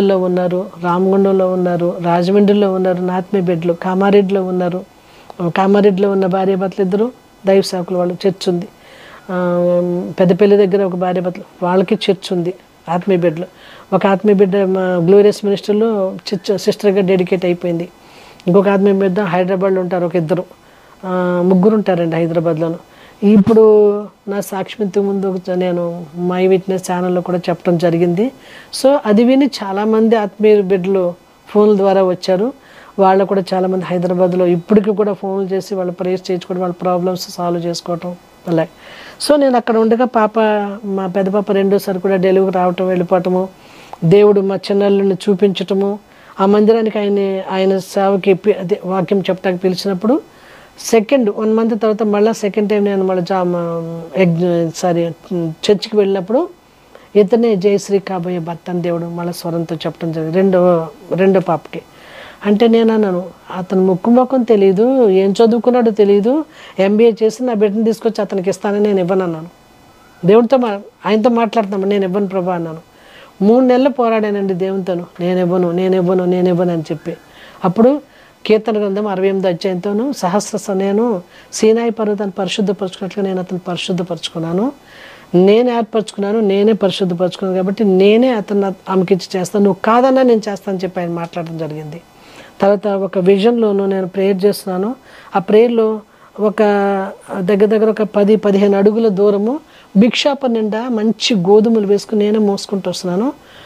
లో ఉన్నారు రామగుండంలో ఉన్నారు రాజమండ్రిలో ఉన్నారు నాత్మేబెడ్లో కామారెడ్డిలో ఉన్నారు కామారెడ్డిలో ఉన్న భార్య భర్తలు ఇద్దరు దైవ సేవకులు వాళ్ళు చర్చ్ ఉంది ఆ, పెద్దపల్లి దగ్గర ఒక భార్య భర్తలు వాళ్ళకి చర్చ్ ఉంది ఆత్మీయ బిడ్డలో ఒక ఆత్మీయ బిడ్డ మా గ్లోరియస్ మినిస్టర్లో చర్చ్ సిస్టర్గా డెడికేట్ అయిపోయింది ఇంకొక ఆత్మీయ బిడ్డ హైదరాబాద్లో ఉంటారు ఒక ఇద్దరు ఆ, ముగ్గురు ఉంటారండి హైదరాబాద్లోను ఇప్పుడు నా సాక్షిమిత్తం ముందు ఒక నేను మై విట్నెస్ ఛానల్లో కూడా చెప్పడం జరిగింది సో అది విని చాలామంది ఆత్మీయ బిడ్డలు ఫోన్ల ద్వారా వచ్చారు వాళ్ళు కూడా చాలామంది హైదరాబాద్లో ఇప్పటికి కూడా ఫోన్లు చేసి వాళ్ళు ప్రేయర్ చేయించుకోవడం వాళ్ళ ప్రాబ్లమ్స్ సాల్వ్ చేసుకోవటం అలాగే సో నేను అక్కడ ఉండగా పాప మా పెద్ద పాప రెండోసారి కూడా డెలివరీ రావటం వెళ్ళిపోవటము దేవుడు మా చిన్నల్ని చూపించటము ఆ మందిరానికి ఆయన ఆయన సేవకి పి- అదే వాక్యం చెప్పడానికి పిలిచినప్పుడు సెకండ్ వన్ మంత్ తర్వాత మళ్ళీ సెకండ్ టైం నేను మళ్ళీ జా ఎగ్ సారీ చర్చ్కి వెళ్ళినప్పుడు ఇతనే జయశ్రీ కాబోయే భర్త అని దేవుడు మళ్ళీ స్వరంతో చెప్పడం జరిగింది రెండో రెండో పాపకి అంటే నేను అన్నాను అతను ముక్కు ముఖం తెలియదు ఏం చదువుకున్నాడో తెలియదు ఎంబీఏ చేసి నా బిడ్డను తీసుకొచ్చి అతనికి ఇస్తానని నేను ఇవ్వను అన్నాను దేవుడితో మా ఆయనతో మాట్లాడుతున్నాము నేను ఇవ్వను ప్రభా అన్నాను మూడు నెలలు పోరాడానండి దేవునితోను నేను ఇవ్వను నేను ఇవ్వను నేను ఇవ్వను అని చెప్పి అప్పుడు కీర్తన గ్రంథం అరవై ఎనిమిది అధ్యాయంతోను సహస్ర నేను సీనాయి పర్వతాన్ని పరిశుద్ధపరచుకున్నట్లుగా నేను అతను పరిశుద్ధపరచుకున్నాను నేను ఏర్పరచుకున్నాను నేనే పరిశుద్ధపరచుకున్నాను కాబట్టి నేనే అతను ఆమెకి ఇచ్చి చేస్తాను నువ్వు కాదన్నా నేను చేస్తాను చెప్పి ఆయన మాట్లాడడం జరిగింది తర్వాత ఒక విజన్లోను నేను ప్రేయర్ చేస్తున్నాను ఆ ప్రేయర్లో ఒక దగ్గర దగ్గర ఒక పది పదిహేను అడుగుల దూరము భిక్షాప నిండా మంచి గోధుమలు వేసుకుని నేనే మోసుకుంటూ వస్తున్నాను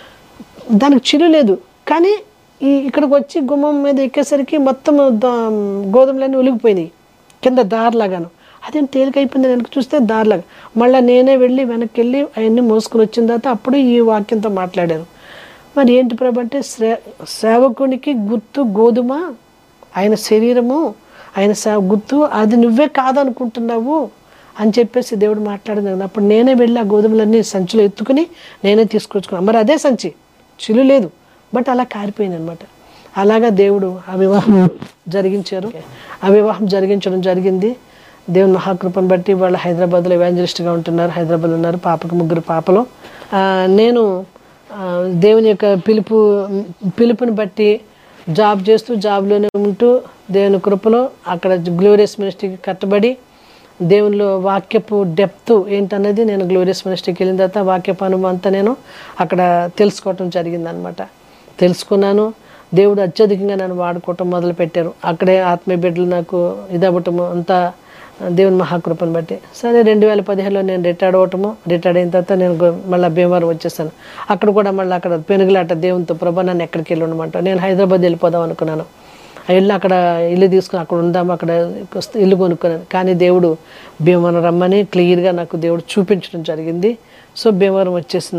దానికి చిరు లేదు కానీ ఈ ఇక్కడికి వచ్చి గుమ్మం మీద ఎక్కేసరికి మొత్తం దా- గోధుమలన్నీ ఒలిగిపోయినాయి కింద దారిలాగాను అదేం తేలికైపోయింది వెనక్కి చూస్తే దారిలాగా మళ్ళీ నేనే వెళ్ళి వెనక్కి వెళ్ళి అవన్నీ మోసుకుని వచ్చిన తర్వాత అప్పుడు ఈ వాక్యంతో మాట్లాడారు మరి ఏంటి ప్రభు అంటే శ్రే సేవకునికి గుర్తు గోధుమ ఆయన శరీరము ఆయన సేవ గుర్తు అది నువ్వే కాదనుకుంటున్నావు అని చెప్పేసి దేవుడు మాట్లాడింది కదా అప్పుడు నేనే వెళ్ళి ఆ గోధుమలన్నీ సంచిలో ఎత్తుకుని నేనే తీసుకొచ్చుకున్నాను మరి అదే సంచి చిలు లేదు బట్ అలా కారిపోయింది అనమాట అలాగా దేవుడు ఆ వివాహం జరిగించారు ఆ వివాహం జరిగించడం జరిగింది దేవుని మహాకృపను బట్టి వాళ్ళు హైదరాబాద్లో ఎవాంజలిస్ట్గా ఉంటున్నారు హైదరాబాద్లో ఉన్నారు పాపకు ముగ్గురు పాపలు ఆ, నేను ఆ, దేవుని యొక్క పిలుపు పిలుపుని బట్టి జాబ్ చేస్తూ జాబ్లోనే ఉంటూ దేవుని కృపలో అక్కడ గ్లోరియస్ మినిస్ట్రీకి కట్టబడి దేవునిలో వాక్యపు డెప్త్ ఏంటన్నది నేను గ్లోరియస్ మినిస్ట్రీకి వెళ్ళిన తర్వాత వాక్యపు అనుభవం అంతా నేను అక్కడ తెలుసుకోవటం జరిగిందనమాట తెలుసుకున్నాను దేవుడు అత్యధికంగా నన్ను వాడుకోవటం మొదలుపెట్టారు అక్కడే ఆత్మీయ బిడ్డలు నాకు ఇదవ్వటము అంతా దేవుని మహాకృపను బట్టి సరే రెండు వేల పదిహేనులో నేను రిటైర్డ్ అవ్వటము రిటైర్డ్ అయిన తర్వాత నేను గో- మళ్ళీ భీమవరం వచ్చేసాను అక్కడ కూడా మళ్ళీ అక్కడ పెనుగులాట దేవునితో ప్రభా నన్ను ఎక్కడికి వెళ్ళి ఉండమంటావు నేను హైదరాబాద్ వెళ్ళిపోదాం అనుకున్నాను వెళ్ళి అక్కడ ఇల్లు తీసుకుని అక్కడ ఉందాం అక్కడ వస్తే ఇల్లు కొనుక్కున్నాను కానీ దేవుడు భీమవరం రమ్మని క్లియర్గా నాకు దేవుడు చూపించడం జరిగింది సో భీమవరం వచ్చేసిన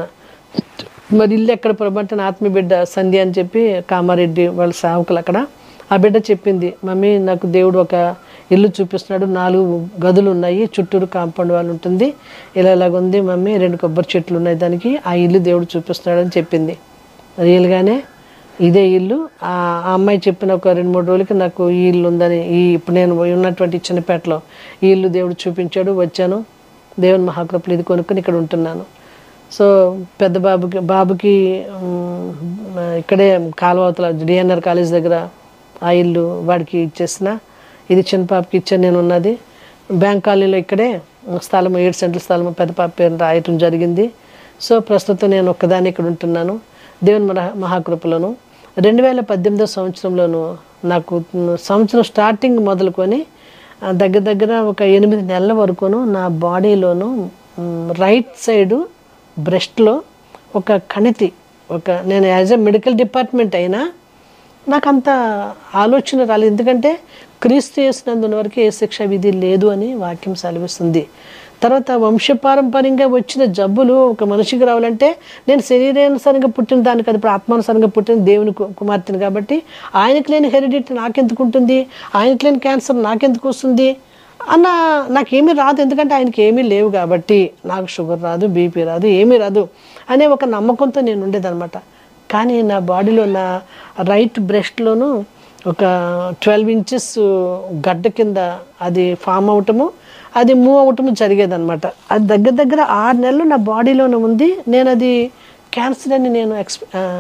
మరి ఇల్లు ఎక్కడ ప్రభు అంటే నా ఆత్మీయ బిడ్డ సంధ్య అని చెప్పి కామారెడ్డి వాళ్ళ సేవకులు అక్కడ ఆ బిడ్డ చెప్పింది మమ్మీ నాకు దేవుడు ఒక ఇల్లు చూపిస్తున్నాడు నాలుగు గదులు ఉన్నాయి చుట్టూరు కాంపౌండ్ వాళ్ళు ఉంటుంది ఇలా ఇలాగ ఉంది మమ్మీ రెండు కొబ్బరి చెట్లు ఉన్నాయి దానికి ఆ ఇల్లు దేవుడు చూపిస్తున్నాడు అని చెప్పింది రియల్గానే ఇదే ఇల్లు ఆ ఆ అమ్మాయి చెప్పిన ఒక రెండు మూడు రోజులకి నాకు ఈ ఇల్లు ఉందని ఈ ఇప్పుడు నేను ఉన్నటువంటి చిన్నపేటలో ఈ ఇల్లు దేవుడు చూపించాడు వచ్చాను దేవుని మహాకృపలు ఇది కొనుక్కొని ఇక్కడ ఉంటున్నాను సో పెద్ద బాబుకి బాబుకి ఉమ్, ఇక్కడే కాలువతల డిఎన్ఆర్ కాలేజ్ దగ్గర ఆ ఇల్లు వాడికి ఇచ్చేసిన ఇది చిన్న పాపకి ఇచ్చాను నేను ఉన్నది బ్యాంక్ కాలనీలో ఇక్కడే స్థలం ఏడు సెంట్ల స్థలం పెద్ద పాప పేరు రాయటం జరిగింది సో ప్రస్తుతం నేను ఒక్కదాన్ని ఇక్కడ ఉంటున్నాను దేవుని మహా మహాకృపలోను రెండు వేల పద్దెనిమిదో సంవత్సరంలోను నాకు సంవత్సరం స్టార్టింగ్ మొదలుకొని ఆ, దగ్గర దగ్గర ఒక ఎనిమిది నెలల వరకును నా బాడీలోను మ్, రైట్ సైడు బ్రెస్ట్లో ఒక కణితి ఒక నేను యాజ్ ఎ మెడికల్ డిపార్ట్మెంట్ అయినా నాకు అంత ఆలోచన రాలేదు ఎందుకంటే క్రీస్తు చేసినందున వరకు ఏ శిక్ష విధి లేదు అని వాక్యం సెలవిస్తుంది తర్వాత వంశపారంపర్యంగా వచ్చిన జబ్బులు ఒక మనిషికి రావాలంటే నేను శరీరానుసారంగా పుట్టిన దాన్ని కాదు ఇప్పుడు ఆత్మానుసారంగా పుట్టిన దేవుని కు- కుమార్తెను కాబట్టి ఆయనకి లేని హెరిడిటీ నాకెందుకు ఉంటుంది ఆయనకి లేని క్యాన్సర్ నాకెందుకు వస్తుంది అన్న నాకేమీ రాదు ఎందుకంటే ఆయనకి ఏమీ లేవు కాబట్టి నాకు షుగర్ రాదు బీపీ రాదు ఏమీ రాదు అనే ఒక నమ్మకంతో నేను ఉండేదన్నమాట కానీ నా బాడీలో నా రైట్ బ్రెస్ట్లోను ఒక ట్వెల్వ్ ఇంచెస్ గడ్డ కింద అది ఫామ్ అవటము అది మూవ్ అవటము జరిగేదన్నమాట అది దగ్గర దగ్గర ఆరు నెలలు నా బాడీలోనే ఉంది నేను అది క్యాన్సర్ అని నేను ఎక్స్